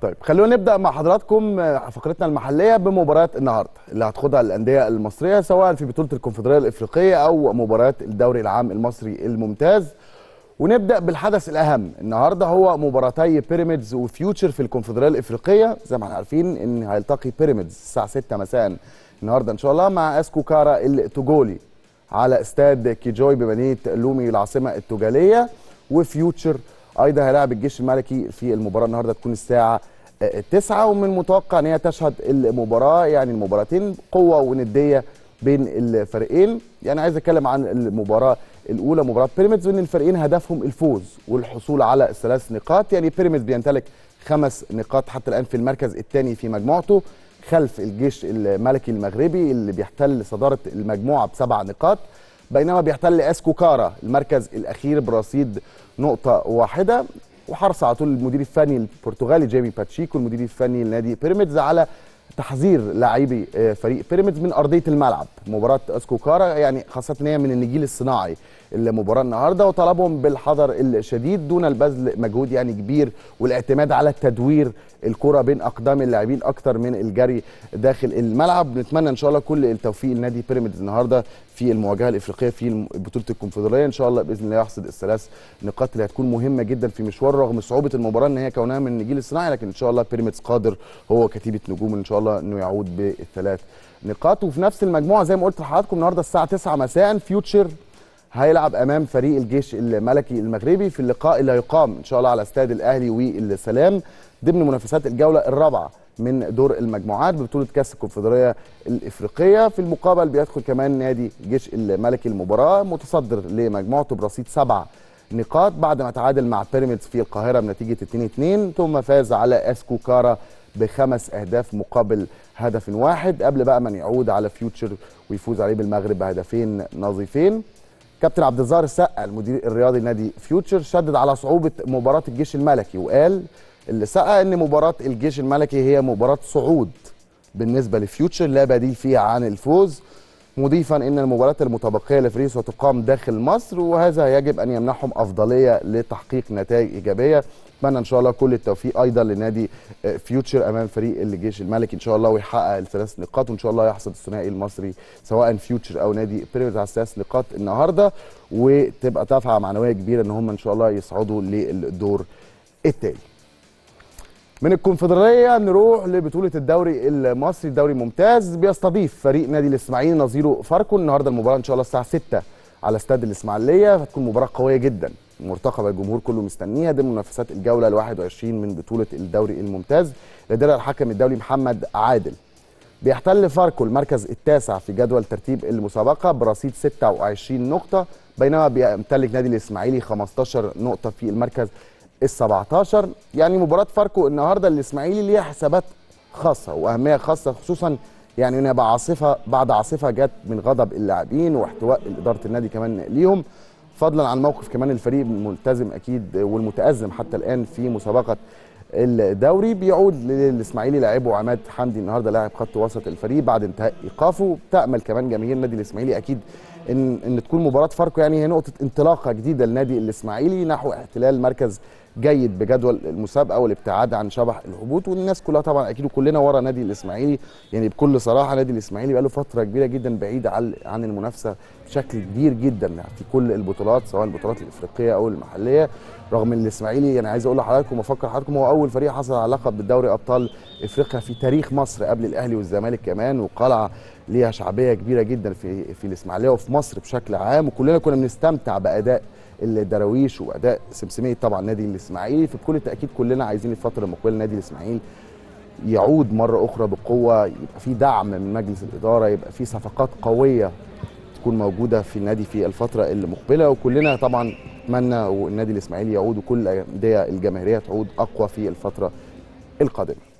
طيب خلونا نبدا مع حضراتكم فقرتنا المحليه بمباريات النهارده اللي هتخوضها الانديه المصريه سواء في بطوله الكونفدراليه الافريقيه او مباريات الدوري العام المصري الممتاز ونبدا بالحدث الاهم النهارده هو مباراتي بيراميدز وفيوتشر في الكونفدراليه الافريقيه زي ما احنا عارفين ان هيلتقي بيراميدز الساعه 6 مساء النهارده ان شاء الله مع اسكو كارا التوجولي على استاد كيجوي بمدينه لومي العاصمه التوجاليه وفيوتشر ايضا هيلاعب الجيش الملكي في المباراه النهارده تكون الساعه 9 ومن المتوقع ان هي تشهد المباراه يعني المباراتين قوه ونديه بين الفريقين يعني عايز اتكلم عن المباراه الاولى مباراه بيراميدز وان الفريقين هدفهم الفوز والحصول على الثلاث نقاط يعني بيراميدز بيمتلك خمس نقاط حتى الان في المركز الثاني في مجموعته خلف الجيش الملكي المغربي اللي بيحتل صداره المجموعه بسبع نقاط بينما بيحتل اسكو كارا المركز الاخير برصيد نقطه واحده وحرص على طول المدير الفني البرتغالي جيمي باتشيكو المدير الفني لنادي بيراميدز على تحذير لاعبي فريق بيراميدز من ارضيه الملعب مباراه اسكو كارا يعني خاصه ان هي من النجيل الصناعي المباراه النهارده وطلبهم بالحذر الشديد دون البذل مجهود يعني كبير والاعتماد على تدوير الكره بين اقدام اللاعبين اكتر من الجري داخل الملعب نتمنى ان شاء الله كل التوفيق لنادي بيراميدز النهارده في المواجهه الافريقيه في بطوله الكونفدراليه ان شاء الله باذن الله يحصد الثلاث نقاط اللي هتكون مهمه جدا في مشوار رغم صعوبه المباراه ان هي كونها من النجيل الصناعي لكن ان شاء الله بيراميدز قادر هو كتيبه نجوم ان شاء الله انه يعود بالثلاث نقاط وفي نفس المجموعه زي ما قلت لحضراتكم النهارده الساعه 9 مساء فيوتشر هيلعب امام فريق الجيش الملكي المغربي في اللقاء اللي هيقام ان شاء الله على استاد الاهلي والسلام ضمن منافسات الجوله الرابعه من دور المجموعات ببطوله كاس الكونفدراليه الافريقيه في المقابل بيدخل كمان نادي الجيش الملكي المباراه متصدر لمجموعته برصيد سبع نقاط بعد ما تعادل مع بيراميدز في القاهره بنتيجه 2-2 ثم فاز على اسكو كارا بخمس اهداف مقابل هدف واحد قبل بقى من يعود على فيوتشر ويفوز عليه بالمغرب بهدفين نظيفين كابتن عبد الظاهر السقا المدير الرياضي لنادي فيوتشر شدد على صعوبه مباراه الجيش الملكي وقال اللي سقى ان مباراه الجيش الملكي هي مباراه صعود بالنسبه لفيوتشر لا بديل فيها عن الفوز مضيفا ان المباراه المتبقيه لفريق ستقام داخل مصر وهذا يجب ان يمنحهم افضليه لتحقيق نتائج ايجابيه اتمنى ان شاء الله كل التوفيق ايضا لنادي فيوتشر امام فريق الجيش الملكي ان شاء الله ويحقق الثلاث نقاط وان شاء الله يحصد الثنائي المصري سواء فيوتشر او نادي بيراميدز على الثلاث نقاط النهارده وتبقى دفعه معنويه كبيره ان هم ان شاء الله يصعدوا للدور التالي من الكونفدراليه نروح لبطوله الدوري المصري الدوري الممتاز بيستضيف فريق نادي الاسماعيلي نظيره فاركو النهارده المباراه ان شاء الله الساعه 6 على استاد الاسماعيليه هتكون مباراه قويه جدا مرتقبه الجمهور كله مستنيها ضمن منافسات الجوله ال 21 من بطوله الدوري الممتاز لدرع الحكم الدولي محمد عادل بيحتل فاركو المركز التاسع في جدول ترتيب المسابقه برصيد 26 نقطه بينما بيمتلك نادي الاسماعيلي 15 نقطه في المركز ال 17 يعني مباراه فاركو النهارده الاسماعيلي ليها حسابات خاصه واهميه خاصه خصوصا يعني ان يبقى عاصفه بعد عاصفه جت من غضب اللاعبين واحتواء اداره النادي كمان ليهم فضلا عن موقف كمان الفريق الملتزم اكيد والمتازم حتى الان في مسابقه الدوري بيعود للاسماعيلي لاعبه عماد حمدي النهارده لاعب خط وسط الفريق بعد انتهاء ايقافه تامل كمان جماهير النادي الاسماعيلي اكيد ان ان تكون مباراه فاركو يعني هي نقطه انطلاقه جديده للنادي الاسماعيلي نحو احتلال مركز جيد بجدول المسابقه والابتعاد عن شبح الهبوط والناس كلها طبعا اكيد كلنا ورا نادي الاسماعيلي يعني بكل صراحه نادي الاسماعيلي بقاله فتره كبيره جدا بعيد عن عن المنافسه بشكل كبير جدا في كل البطولات سواء البطولات الافريقيه او المحليه رغم ان الاسماعيلي يعني عايز اقول لحضراتكم وافكر حضراتكم هو اول فريق حصل على لقب بالدوري ابطال افريقيا في تاريخ مصر قبل الاهلي والزمالك كمان وقلعه ليها شعبيه كبيره جدا في في الاسماعيليه وفي مصر بشكل عام وكلنا كنا بنستمتع باداء الدراويش واداء سمسميه طبعا نادي الاسماعيلي في بكل تاكيد كلنا عايزين الفتره المقبله نادي الاسماعيلي يعود مره اخرى بقوه يبقى في دعم من مجلس الاداره يبقى في صفقات قويه تكون موجوده في النادي في الفتره المقبله وكلنا طبعا نتمنى والنادي الاسماعيلي يعود وكل الانديه الجماهيريه تعود اقوى في الفتره القادمه